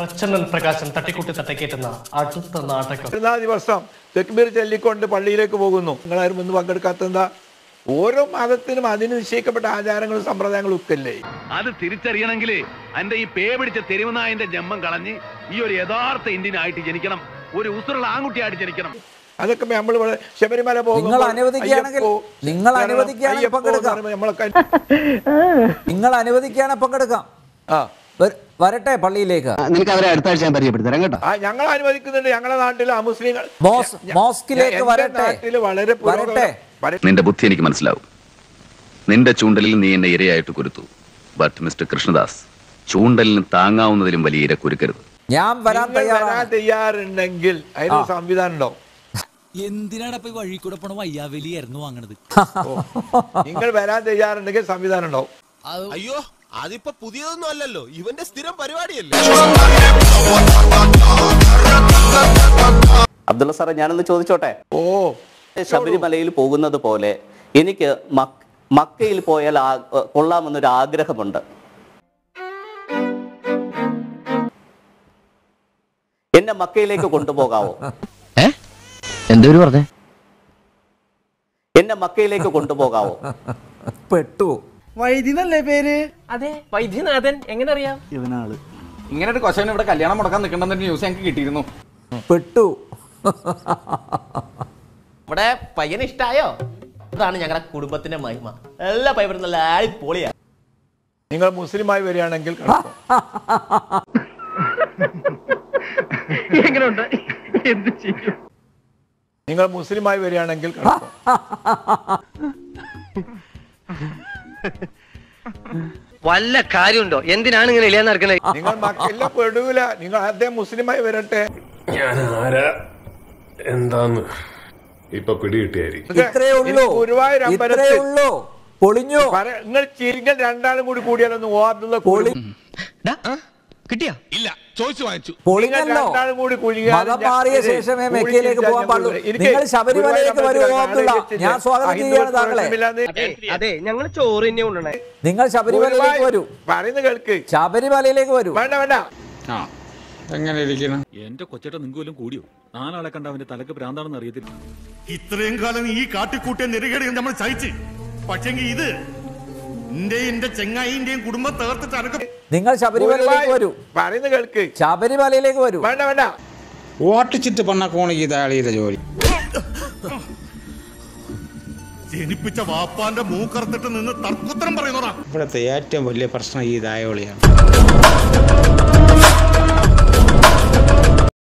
പ്രച്ഛന്നൻ പ്രകാശൻ തട്ടിക്കുട്ടി തട്ടിക്കേറ്റുന്ന അടുത്ത നാടകം പെരുന്നാൾ ദിവസം തെക്കുബീർ ചൊല്ലിക്കൊണ്ട് പള്ളിയിലേക്ക് പോകുന്നു നിങ്ങളാരും ഇന്ന് പങ്കെടുക്കാത്തെന്താ ഓരോ മതത്തിനും അതിന് നിശ്ചയിക്കപ്പെട്ട ആചാരങ്ങളും സമ്പ്രദായങ്ങളും ഒക്കെ അല്ലേ അത് തിരിച്ചറിയണമെങ്കിൽ എന്റെ ഈ പേ പിടിച്ച തെരുവുനായന്റെ ജന്മം കളഞ്ഞ് ഈ ഒരു യഥാർത്ഥ ഇന്ത്യൻ ആയിട്ട് ജനിക്കണം ഒരു ഉസുറുള്ള ആൺകുട്ടിയായിട്ട് ജനിക്കണം അതൊക്കെ നമ്മൾ ശബരിമല പോകുമ്പോൾ നിങ്ങൾ അനുവദിക്കുകയാണെങ്കിൽ- അയ്യപ്പോ, നിങ്ങൾ കാരണം അനുവദിക്കുകയാണെങ്കിൽ അയ്യപ്പോ പങ്കെടുക്കാം. എന്ന് പറയുമ്പോൾ നമ്മളൊക്കെ നിങ്ങൾ അനുവദിക്കുകയാണെങ്കിൽ പങ്കെടുക്കാം ആ വര- വരട്ടെ പള്ളിയിലേക്ക് നിനക്ക് അവരെ അടുത്ത ആഴ്ച ഞാൻ പരിചയപ്പെടുത്തരാം കേട്ടോ ആ, ഞങ്ങൾ അനുവദിക്കുന്നുണ്ട് ഞങ്ങളുടെ നാട്ടിലെ ആ മുസ്ലിങ്ങൾ മോസ്- ഞ- മോസ്കിലേക്ക് എന്റെ വരട്ടെ. നാട്ടില് വളരെ പുരോഗമനം- വരട്ടെ. വരട്ടെ. നിന്റെ ബുദ്ധി എനിക്ക് മനസ്സിലാവും നിന്റെ ചൂണ്ടലിൽ നീ എന്നെ ഇരയായിട്ട് കുരുത്തു ബട്ട് മിസ്റ്റർ കൃഷ്ണദാസ് ചൂണ്ടലിന് താങ്ങാവുന്നതിലും വലിയ ഇര കുരുക്കരുത് ഞാൻ വരാൻ നിങ്ങൾ വരാൻ തയ്യാറാണ് തയ്യാറുണ്ടെങ്കിൽ അതിനൊരു സംവിധാനം ഉണ്ടോ എന്തിനാണ് ഇപ്പൊ ഈ വഴി കൂടെ പോണ വയ്യാവലിയായിരുന്നു വാങ്ങണത് നിങ്ങൾ വരാൻ തയ്യാറുണ്ടെങ്കിൽ സംവിധാനം ഉണ്ടോ അയ്യോ അതിപ്പോ പുതിയതൊന്നും അല്ലല്ലോ ഇവന്റെ സ്ഥിരം പരിപാടിയല്ലേ അബ്ദുള്ള സാറേ ഞാനൊന്ന് ചോദിച്ചോട്ടെ ഓ ശബരിമലയിൽ പോകുന്നത് പോലെ എനിക്ക് മക്- മക്കയിൽ പോയാൽ ആ- കൊള്ളാമെന്നൊരു ആഗ്രഹമുണ്ട് എന്നെ മക്കയിലേക്ക് കൊണ്ടുപോകാവോ എന്തൊരു പറഞ്ഞേ എന്നെ മക്കയിലേക്ക് കൊണ്ടുപോകാവോ പെട്ടു വൈദ്യനല്ലേ പേര് അതെ വൈദ്യനാഥൻ എങ്ങനെ അറിയാം ഇങ്ങനെ ഒരു കൊശവൻ ഇവിടെ കല്യാണം മുടക്കാൻ നിൽക്കണമെന്ന് ന്യൂസ് ഞങ്ങൾക്ക് കിട്ടിയിരുന്നു പെട്ടു ഇവിടെ പയ്യന് ഇഷ്ടായോ ഇതാണ് ഞങ്ങളുടെ കുടുംബത്തിന്റെ മഹിമ എല്ലാ പയ്യനും നല്ല അടിപൊളിയാ നിങ്ങൾ മുസ്ലിമായി വരികയാണെങ്കിൽ കിടക്കും. എങ്ങനെയുണ്ട് എന്ത് ചെയ്യും നിങ്ങൾ മുസ്ലിമായി വരികയാണെങ്കിൽ കിടക്കും. വല്ല കാര്യമുണ്ടോ എന്തിനാണ് ഇങ്ങനെ ഇല്ലാന്ന് നടക്കണേ നിങ്ങൾ മക്കളെ പെടൂല നിങ്ങൾ അദ്ദേഹം മുസ്ലിമായി വരട്ടെ ഞാൻ ആരാ എന്താന്ന് ഇപ്പൊ പിടികിട്ടിയായിരിക്കും ഇത്രയേ ഇനി ഉള്ളൂ ഗുരുവായൂർ ഇത്രയേ അമ്പലത്തിൽ ഉള്ളൂ പൊളിഞ്ഞു പറ- നിങ്ങൾ ചിരിങ്ങൾ രണ്ടാളും കൂടി കൂടിയാലൊന്ന് ഓർഡുള്ള പൊളി കിട്ടിയാ ഇല്ല ചോദിച്ചു വാങ്ങിച്ചു പൊളിഞ്ഞല്ലോ രണ്ടാളും കൂടി കുഴിയാൽ മതം മാറിയ ഇത് ശേഷമേ കൂടി മെക്കയിലേക്ക് ചിരിച്ചാൽ പോകാൻ ഞാൻ പാടുള്ളൂ കൊണ്ടുവരാം. എനിക്ക് നിങ്ങൾ ശബരിമലയിലേക്ക് ഗുരുവായൂർ വരുമോ അമ്പലത്തിൽ അബ്ദുള്ള ആളെ ഞാൻ സ്വാഗതം വെച്ചിട്ട് ചെയ്യുകയാണ് താങ്കളെ പ്രശ്നമില്ലാതെ അതെ ഞങ്ങൾ ചോറ് തന്നെ കൊണ്ടുവരണേ നിങ്ങൾ ശബരിമലയിലേക്ക് വരൂ പറയുന്ന കേൾക്ക് ശബരിമലയിലേക്ക് വരൂ വേണ്ട വേണ്ട എങ്ങനെ ഇരിക്കണം എന്റെ കൊച്ചേട്ട നിങ്ങൾക്ക് വല്ലതും കൂടിയോ നാലാളെ കണ്ട അവന്റെ തലക്ക് ഭ്രാന്താണെന്ന് അറിയത്തില്ല ഇത്രയും കാലം ഈ കാട്ടിക്കൂട്ടിയ നെറുകേടുകൾ നമ്മൾ സഹിച്ച് പക്ഷെങ്കിൽ ഇത് എന്റെ എന്റെ ചെങ്ങായിന്റെയും കുടുംബം തകർത്തിട്ട് അനക്ക് നിങ്ങൾ ശബരിമലയിലേക്ക് വരൂ പറയുന്ന കേൾക്ക് ശബരിമലയിലേക്ക് വരൂ വേണ്ട വേണ്ട ഓട്ടിച്ചിട്ട് പണ കോണിക്ക് ഇതാളിയുടെ ജോലി ജനിപ്പിച്ച വാപ്പാന്റെ മൂക്കറുത്തിട്ട് നിന്ന് തർക്കുത്തരം പറയുന്നതാ ഇവിടുത്തെ ഏറ്റവും വലിയ പ്രശ്നം ഈ ദായോളിയാണ്